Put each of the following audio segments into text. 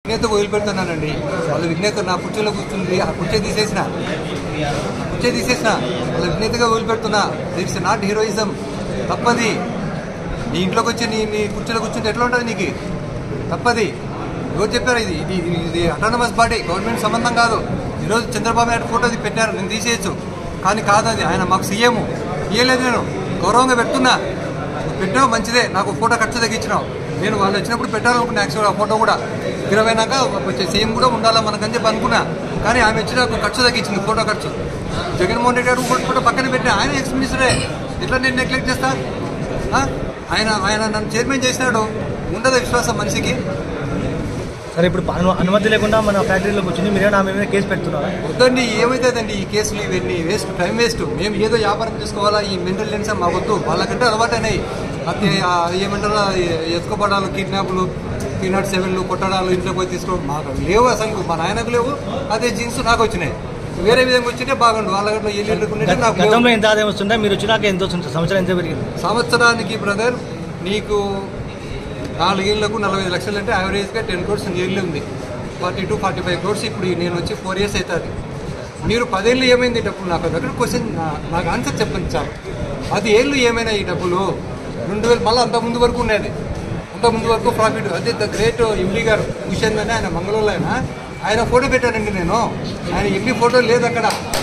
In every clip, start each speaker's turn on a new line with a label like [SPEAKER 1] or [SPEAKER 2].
[SPEAKER 1] విజ్ఞత వదిలిపెడుతున్నానండి వాళ్ళ విజ్ఞత నా కుర్చీలో కూర్చుంది ఆ కుర్చీ తీసేసిన కుర్చీ తీసేసిన వాళ్ళ విజ్ఞతగా వదిలిపెడుతున్నా ఇట్స్ నాట్ హీరోయిజం తప్పది నీ ఇంట్లోకి వచ్చి నీ నీ కుర్చీలో కూర్చుంటే ఎట్లా ఉంటుంది నీకు తప్పది ఎవరు చెప్పారు ఇది ఇది ఇది- ఇది అటానమస్ బాడీ గవర్నమెంట్ సంబంధం కాదు ఈరోజు చంద్రబాబు నాయుడు ఫోటో అది పెట్టారు నేను తీసేయచ్చు కానీ కాదు అది ఆయన మాకు సీఎం ఇయ్యలేదు నేను గౌరవంగా పెడుతున్నా నువ్వు పెట్టావు మంచిదే నాకు ఫోటో ఖర్చు తగ్గించినావు నేను వాళ్ళు వచ్చినప్పుడు పెట్టాలనుకున్నా యాక్చువల్గా ఫోటో కూడా ఇరవైనాక వచ్చే సీఎం కూడా ఉండాలా మనకని చెప్పి అనుకున్నా కానీ ఆమె వచ్చి నాకు ఖర్చు తగ్గించింది ఫోటో ఖర్చు జగన్మోహన్ రెడ్డి గారు ఫోటో ఫోటో పక్కన పెట్టిన ఆయన ఎక్స్ మినిస్టరే ఎట్లా నేను నెగ్లెక్ట్ చేస్తా ఆ? ఆయన ఆయన నన్ను చైర్మన్ చేసినాడు ఉండదు విశ్వాసం మనిషికి
[SPEAKER 2] సరే ఇప్పుడు అను- అనుమతి లేకుండా మన ఫ్యాక్టరీలోకి వచ్చింది మీరేనా ఆమె మీద కేసు పెడుతున్నారా
[SPEAKER 1] వద్దండి ఏమైతుందండి ఈ కేసులు ఇవన్నీ వేస్ట్ టైం వేస్ట్ మేము ఏదో వ్యాపారం చేసుకోవాలా ఈ మెంటల్ టెన్షన్ మా వద్దు వాళ్ళకంటే అలవాటైనాయి అది ఆ ఏమంటారు ఎత్తుకోపడాలు కిడ్నాప్లు త్రీ నాట్ సెవెన్లు కొట్టడాలు ఇంట్లో పోయి తీసుకోవడం మాకు లేవు అసలు మా నాయనకు లేవు అదే జీన్స్ నాకు వచ్చినాయి వేరే విధంగా వచ్చింటే బాగుండు వాళ్ళ గంటలో ఎల్లు ఎల్లుకుంటే నాకు లేవు.
[SPEAKER 2] గతంలో ఎంత ఆదాయం వస్తుంటే మీరు వచ్చినాక ఎంత వస్తుంది సంవత్సరం ఎంత పెరిగింది
[SPEAKER 1] సంవత్సరానికి బ్రదర్ నీకు నాలుగేళ్లకు నలభై ఐదు లక్షలు అంటే యావరేజ్గా టెన్ క్రోర్స్ నియర్లీ ఉంది forty two forty five crores ఇప్పుడు నేను వచ్చి ఫోర్ ఇయర్స్ అవుతుంది మీరు పదేళ్ళు ఏమైంది ఈ డబ్బులు నాకు దగ్గర క్వశ్చన్ నాకు ఆన్సర్ చెప్పండి చాలు అది ఏళ్ళు ఏమైనా ఈ డబ్బులు రెండు వేలు మళ్ళీ అంత ముందు వరకు ఉండేది అంత ముందు వరకు ప్రాఫిట్ అదే ద గ్రేట్ ఎండి గారు హుషన్ అని ఆయన మంగళూరులో ఆయన ఆయన ఫోటో పెట్టానండి నేను ఆయన ఎండి ఫోటో లేదు అక్కడ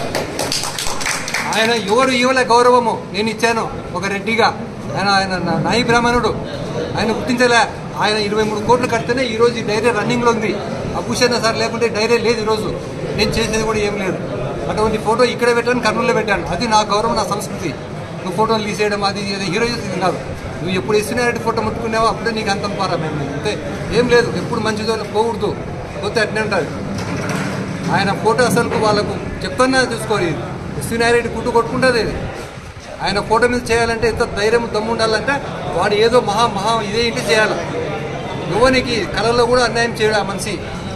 [SPEAKER 1] ఆయన ఎవరు ఇవ్వలే గౌరవము నేను ఇచ్చాను ఒక రెడ్డిగా ఆయన ఆయన నా- నాయి బ్రాహ్మణుడు ఆయన గుర్తించలే ఆయన ఇరవై మూడు కోట్లు కడితేనే ఈ రోజు ఈ డైరీ రన్నింగ్లో ఉంది అభూషణ సార్ లేకుంటే డైరీ లేదు ఈరోజు నేను చేసేది కూడా ఏం లేదు అటువంటి ఫోటో ఇక్కడే పెట్టాను కర్నూలులో పెట్టాను అది నా గౌరవం నా సంస్కృతి నువ్వు ఫోటోలు తీసేయడం అది ఇది హీరోయిజం ఇది కాదు నువ్వు ఎప్పుడు ఇస్తున్నారెడ్డి ఫోటో ముట్టుకున్నావో అప్పుడే నీకు అంతం పారా మేము అంతే ఏం లేదు ఎప్పుడు మంచిదో పోకూడదు పోతే అట్నే ఉంటుంది ఆయన ఫోటో అసలు వాళ్ళకు చెప్తున్నా చూసుకోరు ఎస్వీనారెడ్డి కుట్టు కొట్టుకుంటుంది ఇది ఆయన ఫోటో మీద చేయాలంటే ఎంత ధైర్యం దమ్ము ఉండాలంటే వాడు ఏదో మహా మహా ఇదే ఇంటి చేయాలి యువనికి కళల్లో కూడా అన్యాయం చేయడు ఆ మనిషి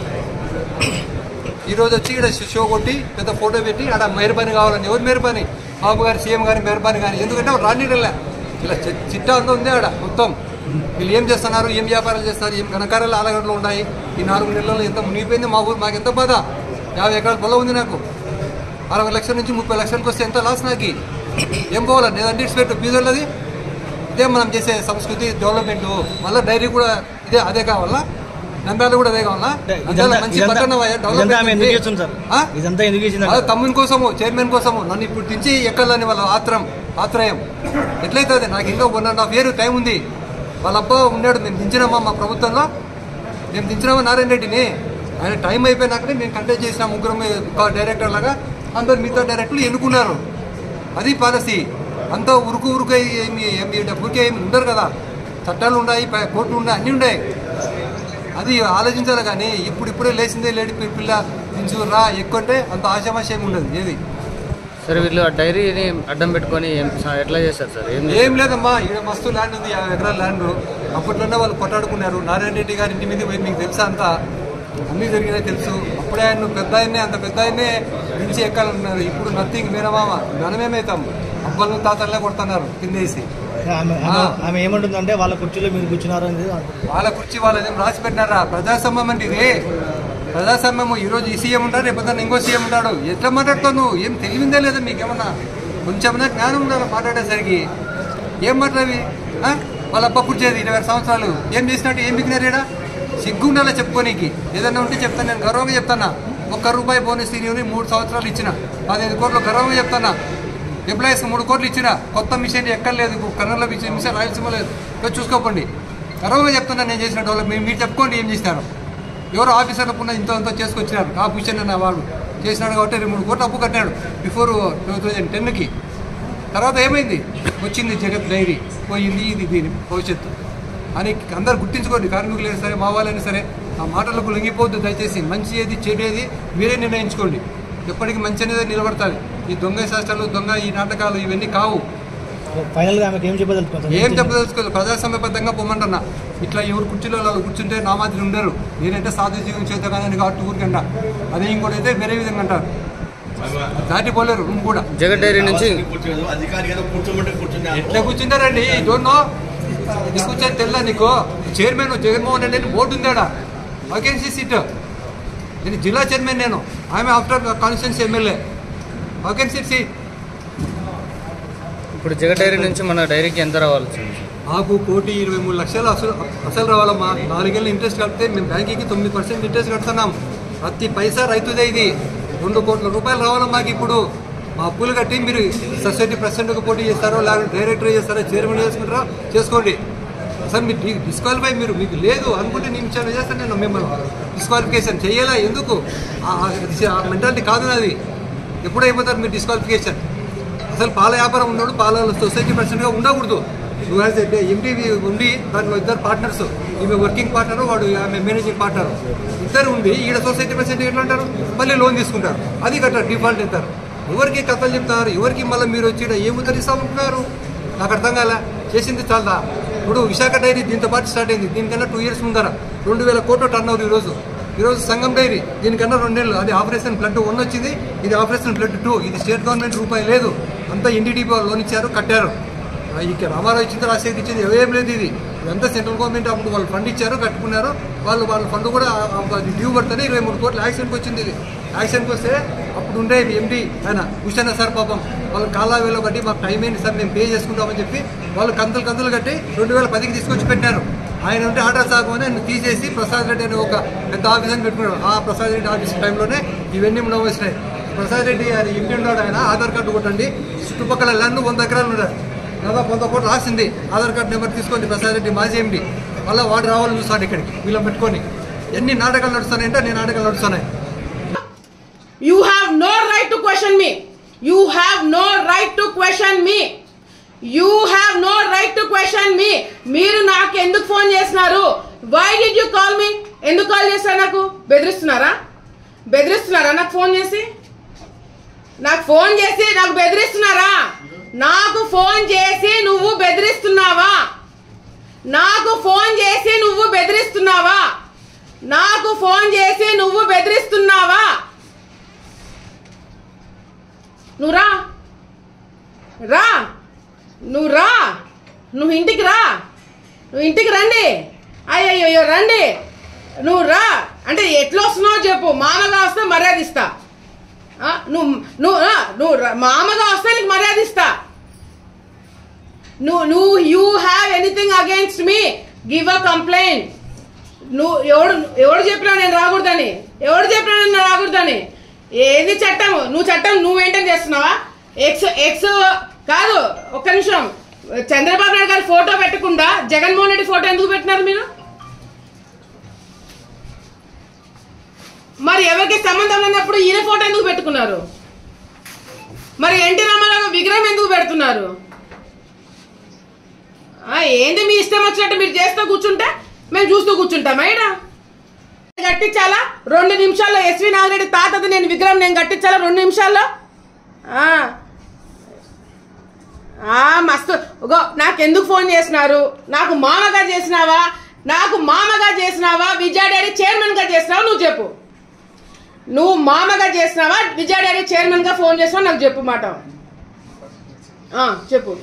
[SPEAKER 1] ఈరోజు వచ్చి ఇక్కడ షో కొట్టి పెద్ద ఫోటో పెట్టి ఆడ మెహర్బానీ కావాలని ఎవరు మెహర్బానీ బాబు గారు సీఎం గారి మెహర్బానీ కానీ ఎందుకంటే రానిడలే ఇలా చి- చిట్టా అంతా ఉంది ఆడ మొత్తం వీళ్ళు ఏం చేస్తున్నారు ఏం వ్యాపారాలు చేస్తున్నారు ఏం ఘనకారాలు ఆలగడ్డలు ఉన్నాయి ఈ నాలుగు నెలల్లో ఎంత మునిగిపోయింది మా ఊరు మాకు ఎంత బాధ యాభై ఎకరాల పొలం ఉంది నాకు అరవై లక్షల నుంచి ముప్పై లక్షలకు వస్తే ఎంత లాస్ నాకు ఏం పోవాలండి ఏదంటే ఇట్స్ పెట్టు బీదర్లది ఇదే మనం చేసే సంస్కృతి డెవలప్మెంట్ మళ్ళీ డైరీ కూడా ఇదే అదే కావాలా నంద్యాల కూడా అదే కావాలా నంద్యాల
[SPEAKER 2] ఇదంతా
[SPEAKER 1] మంచి
[SPEAKER 2] ఇదంతా-
[SPEAKER 1] పట్టణమయ్యా,
[SPEAKER 2] ఇదంతా ఆమె ఎందుకు
[SPEAKER 1] డెవలప్మెంట్
[SPEAKER 2] చేస్తుంది సార్
[SPEAKER 1] ఆ?
[SPEAKER 2] ఇదంతా ఎందుకు చేసింది
[SPEAKER 1] అదే తమ్ముని కోసము చైర్మన్ కోసము నన్ను ఇప్పుడు దించి ఎక్కాలని వాళ్ళ ఆత్రం ఆత్రయం ఎట్లయితుంది నాకు ఇంకా one and half year time ఉంది వాళ్ళ అబ్బా ఉన్నాడు మేము దించినామా మా ప్రభుత్వంలో మేము దించినామా నారాయణ రెడ్డిని ఆయన టైం అయిపోయినాకనే నేను కంటెక్ట్ చేసిన ముగ్గురు డైరెక్టర్ లాగా అందరు మిగతా డైరెక్టర్లు ఎన్నుకున్నారు అది పాలసీ అంతా ఉరుకు ఉరుకు అయి ఏమి ఏమి ఊరికే ఏమి ఉండరు కదా చట్టాలు ఉన్నాయి ప- కోర్టులు ఉన్నాయి అన్నీ ఉన్నాయి అది ఆలోచించాలి కానీ ఇప్పుడు ఇప్పుడే లేచిందే లేడి పి- పిల్ల దించు రా ఎక్కువ అంటే అంత ఆశామాష ఉండదు ఏది
[SPEAKER 3] సరే వీళ్ళు ఆ డైరీని అడ్డం పెట్టుకొని ఏం- ఎట్లా చేస్తారు సార్ ఏం
[SPEAKER 1] ఏం లేదమ్మా ఇక్కడ మస్తు ల్యాండ్ ఉంది యాభై ఎకరాల ల్యాండ్ అప్పట్లోనే వాళ్ళు కొట్టాడుకున్నారు నారాయణ రెడ్డి గారి ఇంటి మీద పోయి మీకు తెలుసా అంతా అన్నీ జరిగినాయి తెలుసు అప్పుడే ఆయన పెద్ద ఆయన్నే అంత పెద్ద ఆయన్నే దించి ఎక్కాలన్నారు ఇప్పుడు నథింగ్ మీనమామ మనమేమవుతాం అబ్బలు తాతల్లే కొడుతున్నారు కిందేసి
[SPEAKER 2] ఆమె ఆమె- ఆమె ఏమంటుందంటే వాళ్ళ కుర్చీలో మీరు కూర్చున్నారు అనేది అంటుంది.
[SPEAKER 1] వాళ్ళ కుర్చీ వాళ్ళదేం రాసి పెట్టినారా ప్రజాస్వామ్యం అంటే ఇది ప్రజాస్వామ్యము ఈ రోజు ఈ సీఎం ఉంటాడు రేపు పొద్దున్న ఇంకో సీఎం ఉంటాడు ఎట్లా మాట్లాడుతావు నువ్వు ఏం తెలివిందే లేదా మీకేమన్నా కొంచెమన్నా జ్ఞానం ఉండాలి మాట్లాడేసరికి ఏం మాట్లాడవి ఆ? వాళ్ళ అబ్బా కూర్చేది ఇరవై ఆరు సంవత్సరాలు ఏం చేసినట్టు ఏం బిగినారు ఈడ సిగ్గు ఉండాలి చెప్పుకోనీకి ఏదన్నా ఉంటే చెప్తాను నేను గర్వంగా చెప్తానా ఒక్క రూపాయి బోనస్ తీని మూడు సంవత్సరాలు ఇచ్చిన పదిహేను కోట్లు గర్వంగా చెప్తానా ఎంప్లాయీస్ మూడు కోట్లు ఇచ్చిన కొత్త మిషన్ ఎక్కర్లేదు కర్నూలులో మిషన్ మిషన్ రాయలసీమ లేదు ఇక చూసుకోకండి గర్వంగా చెప్తున్నా నేను చేసిన డెవలప్మెంట్ మీరు చెప్పుకోండి ఏం చేసినారు ఎవరు ఆఫీసర్లకు ఉన్న ఇంత అంతా చేసుకొచ్చినారు ఆ మిషన్ అన్న వాడు చేసినాడు కాబట్టి రెండు మూడు కోట్లు అప్పు కట్టాడు బిఫోర్ టూ థౌజండ్ టెన్కి తర్వాత ఏమైంది వచ్చింది జగత్ డైరీ పోయింది ఇది దీని భవిష్యత్తు అని అందరు గుర్తించుకోండి కార్మికులైనా సరే మా వాళ్ళైనా సరే ఆ మాటలకు లొంగిపోవద్దు దయచేసి మంచి ఏది చెడు ఏది మీరే నిర్ణయించుకోండి ఎప్పటికీ మంచి అనేది నిలబడతాది ఈ దొంగ శాస్త్రాలు దొంగ ఈ నాటకాలు ఇవన్నీ కావు
[SPEAKER 2] ఫైనల్ గా ఆమెకి ఏం చెప్పదలుచుకుంటారు
[SPEAKER 1] ఏం చెప్పదలుచుకోలేదు ప్రజాస్వామ్యబద్ధంగా పొమ్మంటున్నా ఇట్లా ఎవరు కుర్చీలో వాళ్ళు కూర్చుంటే నా మాదిరి ఉండరు నేనంటే సాధు జీవనం చేద్దామని కాబట్టి ఊరికంట అదే ఇంకోటి అయితే వేరే విధంగా అంటారు దాటిపోలేరు రూమ్ కూడా
[SPEAKER 3] జగన్ డైరీ నుంచి
[SPEAKER 4] కూర్చోదు అధికారి ఏదో కూర్చోమంటే కూర్చున్నారు
[SPEAKER 1] ఎట్లా కూర్చుంటారండి డోంట్ నో ఇది కూర్చొని తెల్ల నీకు చైర్మన్ జగన్మోహన్ రెడ్డి అని బోర్డు ఉందాడా వేకెన్సీ సీట్ నేను జిల్లా చైర్మన్ నేను ఆమె after constituency MLA vacancy seat
[SPEAKER 3] ఇప్పుడు జగ డైరీ నుంచి మన డైరీకి ఎంత రావాలి సార్?
[SPEAKER 1] మాకు కోటి ఇరవై మూడు లక్షలు అసలు అసలు రావాలమ్మా నాలుగేళ్ళు ఇంట్రెస్ట్ కడితే మేము బ్యాంకుకి తొమ్మిది పర్సెంట్ ఇంట్రెస్ట్ కడుతున్నాం ప్రతి పైసా రైతుదే ఇది రెండు కోట్ల రూపాయలు రావాలి మాకు ఇప్పుడు మా అప్పులు కట్టి మీరు సొసైటీ ప్రెసిడెంట్గా పోటీ చేస్తారో లేకపోతే డైరెక్టర్ చేస్తారో చైర్మన్ చేసుకుంటారో చేసుకోండి అసలు మీరు డి- డిస్క్వాలిఫై మీరు మీకు లేదు అనుకుంటే నేను చాలా చేస్తాను నేను మిమ్మల్ని డిస్క్వాలిఫికేషన్ చేయాలా ఎందుకు ఆ- ఆ మెంటాలిటీ కాదు నాది ఎప్పుడు అయిపోతారు మీరు డిస్క్వాలిఫికేషన్ అసలు పాల వ్యాపారం ఉన్నాడు పాల సొసైటీ ప్రెసిడెంట్గా ఉండకూడదు నువ్వు యాజ్ ఎండి ఉండి దాంట్లో ఇద్దరు పార్ట్నర్స్ ఈమె వర్కింగ్ పార్ట్నర్ వాడు ఆమె మేనేజింగ్ పార్ట్నర్ ఇద్దరు ఉండి ఈడ సొసైటీ ప్రెసిడెంట్ ఎట్లా అంటారు మళ్ళీ లోన్ తీసుకుంటారు అది కట్టారు డిఫాల్ట్ అవుతారు ఎవరికి కథలు చెప్తారు ఎవరికి మళ్ళీ మీరు వచ్చి ఈడ ఏం ఉద్ధరిస్తామంటున్నారు నాకు అర్థం కాలే చేసింది చాలా ఇప్పుడు విశాఖ డైరీ దీంతో పాటు స్టార్ట్ అయింది దీనికన్నా టూ ఇయర్స్ ముందర రెండు వేల కోట్ల టర్న్ ఓవర్ ఈరోజు ఈరోజు సంఘం డైరీ దీనికన్నా రెండేళ్ళు అది ఆపరేషన్ బ్లడ్ వన్ వచ్చింది ఇది ఆపరేషన్ బ్లడ్ టూ ఇది స్టేట్ గవర్నమెంట్ రూపాయి లేదు అంతా ఎన్డీడీపీ లోన్ ఇచ్చారు కట్టారు ఆ, ఇక రామారావు ఇచ్చింది రాజశేఖర్ ఇచ్చింది ఏం లేదు ఇది ఇదంతా సెంట్రల్ గవర్నమెంట్ అప్పుడు వాళ్ళు ఫండ్ ఇచ్చారు కట్టుకున్నారు వాళ్ళు వాళ్ళ ఫండ్ కూడా ఆ- ఆ డ్యూ పడితేనే ఇరవై మూడు కోట్లు యాక్సిడెంట్కి వచ్చింది ఇది యాక్సిడెంట్కి వస్తే అప్పుడు ఉండే ఎండి ఆయన కూర్చున్న సార్ పాపం వాళ్ళు కాలా వేల బట్టి మాకు టైం ఏంటి సార్ మేము పే చేసుకుంటామని చెప్పి వాళ్ళు కంతులు కంతులు కట్టి రెండు వేల పదికి తీసుకొచ్చి పెట్టినారు ఆయన ఉంటే ఆర్డర్ సాగమని ఆయన తీసేసి ప్రసాద్ రెడ్డి అనే ఒక పెద్ద ఆఫీసర్ని పెట్టుకున్నాడు ఆ ప్రసాద్ రెడ్డి ఆఫీస్ టైంలోనే ఇవన్నీ మనం వచ్చినాయి ప్రసాద్ రెడ్డి ఆయన ఇంటి ఉన్నాడు ఆయన ఆధార్ కార్డు కొట్టండి చుట్టుపక్కల ల్యాండ్ వంద ఎకరాలు ఉన్నారు దాదాపు వంద కోట్లు రాసింది ఆధార్ కార్డు నెంబర్ తీసుకొని ప్రసాద్ రెడ్డి మాజీ ఎండి మళ్ళీ వాడు రావాలని చూస్తాడు ఇక్కడికి వీళ్ళని పెట్టుకొని ఎన్ని నాటకాలు నడుస్తున్నాయంటే అన్ని నాటకాలు నడుస్తున్నాయి
[SPEAKER 5] You have no right to question me. You have no right to question me. You have no right to question me. మీరు నాకు ఎందుకు ఫోన్ చేస్తున్నారు why did you call me ఎందుకు కాల్ చేశారు నాకు బెదిరిస్తున్నారా బెదిరిస్తున్నారా నాకు ఫోన్ చేసి నాకు ఫోన్ చేసి నాకు బెదిరిస్తున్నారా నాకు ఫోన్ చేసి నువ్వు బెదిరిస్తున్నావా నాకు ఫోన్ చేసి నువ్వు బెదిరిస్తున్నావా నాకు ఫోన్ చేసి నువ్వు బెదిరిస్తున్నావా నువ్వు రా రా నువ్వు రా నువ్వు ఇంటికి రా నువ్వు ఇంటికి రండి అయ్యయ్యో రండి నువ్వు రా అంటే ఎట్లా వస్తున్నావో చెప్పు మామగా వస్తే మర్యాద ఇస్తా ఆ, నువ్వు నువ్వు ఆ, నువ్వు రా- మామగా వస్తే నీకు మర్యాద ఇస్తా నువ్వు నువ్వు you have anything against me give a complaint నువ్వు ఎవడు ఎవడు చెప్పినా నేను రాకూడదని ఎవడు చెప్పినా నేను రాకూడదని ఏది చట్టం నువ్వు చట్టం నువ్వు మెయింటైన్ చేస్తున్నావా ఎక్స్ ఎక్స్ కాదు ఒక్క నిమిషం చంద్రబాబు నాయుడు గారి ఫోటో పెట్టకుండా జగన్మోహన్ రెడ్డి ఫోటో ఎందుకు పెట్టినారు మీరు మరి ఎవరికి సంబంధం లేనప్పుడు ఈయన ఫోటో ఎందుకు పెట్టుకున్నారు మరి ఎన్టీ రామారావు విగ్రహం ఎందుకు పెడుతున్నారు ఆ, ఏంది మీ ఇష్టం వచ్చినట్టు మీరు చేస్తూ కూర్చుంటే మేము చూస్తూ కూర్చుంటామా ఈడ కట్టించాలా రెండు నిమిషాల్లో ఎస్వి నాగిరెడ్డి తాతది నేను విగ్రహం నేను కట్టించాలా రెండు నిమిషాల్లో ఆ. ఆ, మస్తు గో నాకెందుకు ఫోన్ చేసినారు నాకు మామగా చేసినావా నాకు మామగా చేసినావా విజయ డైరీ చైర్మన్ గా చేసినావా నువ్వు చెప్పు నువ్వు మామగా చేసినావా విజయ డైరీ చైర్మన్ గా ఫోన్ చేసినావా నాకు చెప్పు మాట ఆ, చెప్పు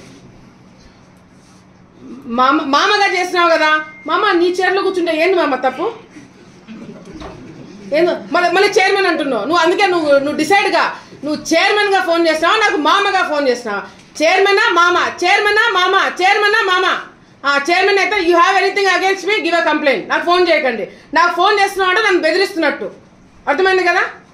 [SPEAKER 5] మామ మామగా చేసినావు కదా మామ నీ చైర్లో కూర్చుంటే ఏంది మామ తప్పు ఏందో మళ్ళీ మళ్ళీ చైర్మన్ అంటున్నావు నువ్వు అందుకే నువ్వు నువ్వు డిసైడ్గా నువ్వు చైర్మన్గా ఫోన్ చేసినావా నాకు మామగా ఫోన్ చేసినావా చైర్మనా మామ చైర్మనా మామ చైర్మనా మామ ఆ చైర్మన్ అయితే you have anything against me give a complaint నాకు ఫోన్ చేయకండి నాకు ఫోన్ చేస్తున్నావు అంటే నన్ను బెదిరిస్తున్నట్టు అర్థమైంది కదా